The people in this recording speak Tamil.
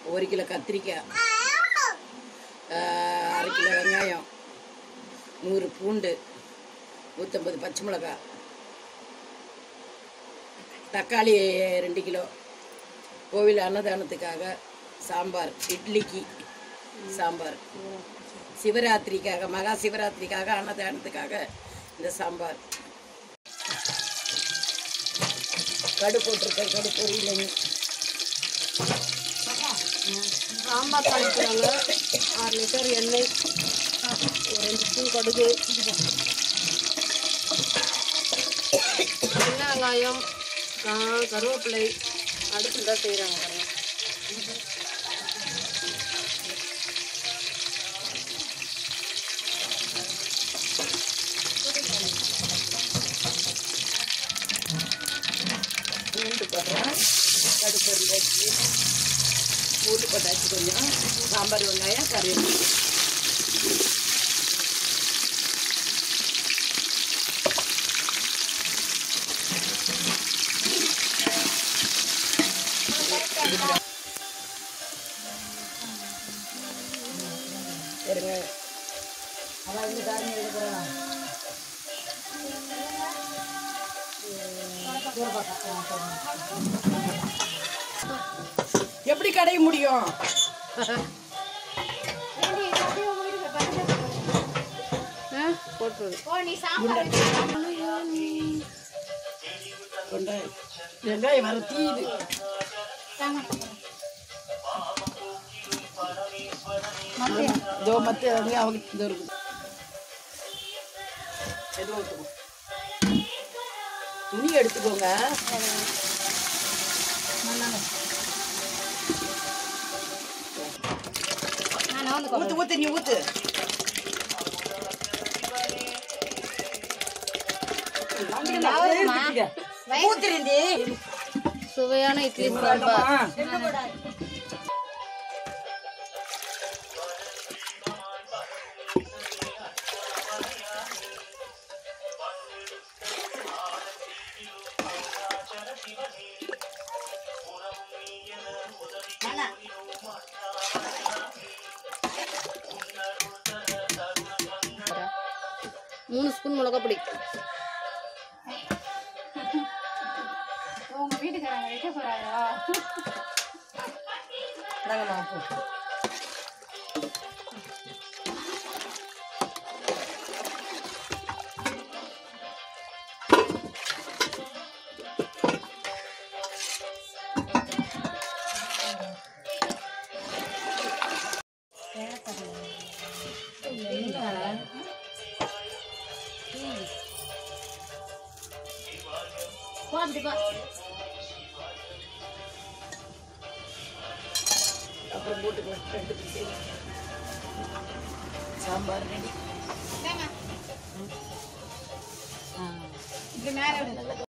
ஒரு கிலோ கத்திரிக்காய் ஆஹ், அரை கிலோ வெங்காயம் நூறு பூண்டு நூற்றம்பது பச்சை மிளகாய் தக்காளி ரெண்டு கிலோ கோவில் அன்னதானத்துக்காக சாம்பார் இட்லிக்கு சாம்பார் சிவராத்திரிக்காக மகா சிவராத்திரிக்காக அன்னதானத்துக்காக இந்த சாம்பார் கடு போட்டிருக்கேன் கடு பொரியலைங்க சாம்பார் தாளிக்கிறாங்க ஆறு லிட்டர் எண்ணெய் ஒரு ரெண்டு ஸ்பூன் கடுகு சின்ன வெங்காயம் கா- கருவேப்பிலை அடுத்து தான் செய்கிறாங்க பாருங்க பூண்டு போடுறேன் கடு பொரியல் வச்சு பூண்டு போட்டாச்சு கொஞ்சம் சாம்பார் வெங்காயம் கருவேப்பிலை இருங்க அதான் இந்த காரணம் எடுக்கிறேன் எப்படி கடைய முடியும் ஆ போட்டுருது வெங்காயம் வெங்காயம் வர தீயுது இதோ மத்த வந்து அவங்க இது இருக்குது எதுவும் ஊத்துக்கோ. துணி எடுத்துக்கோங்க ஊத்து ஊத்து நீ ஊத்து ஊத்துறீந்தி சுவையான இட்லி சாம்பார் மூணு ஸ்பூன் மிளகா பொடி உங்க வீட்டுக்காரங்க வைக்க போறாங்களா நாங்கள் மாப்போம் அப்புறம் போட்டுக்கோ ரெண்டு பீஸு சாம்பார் ரெடி இப்படி மேல விடுங்க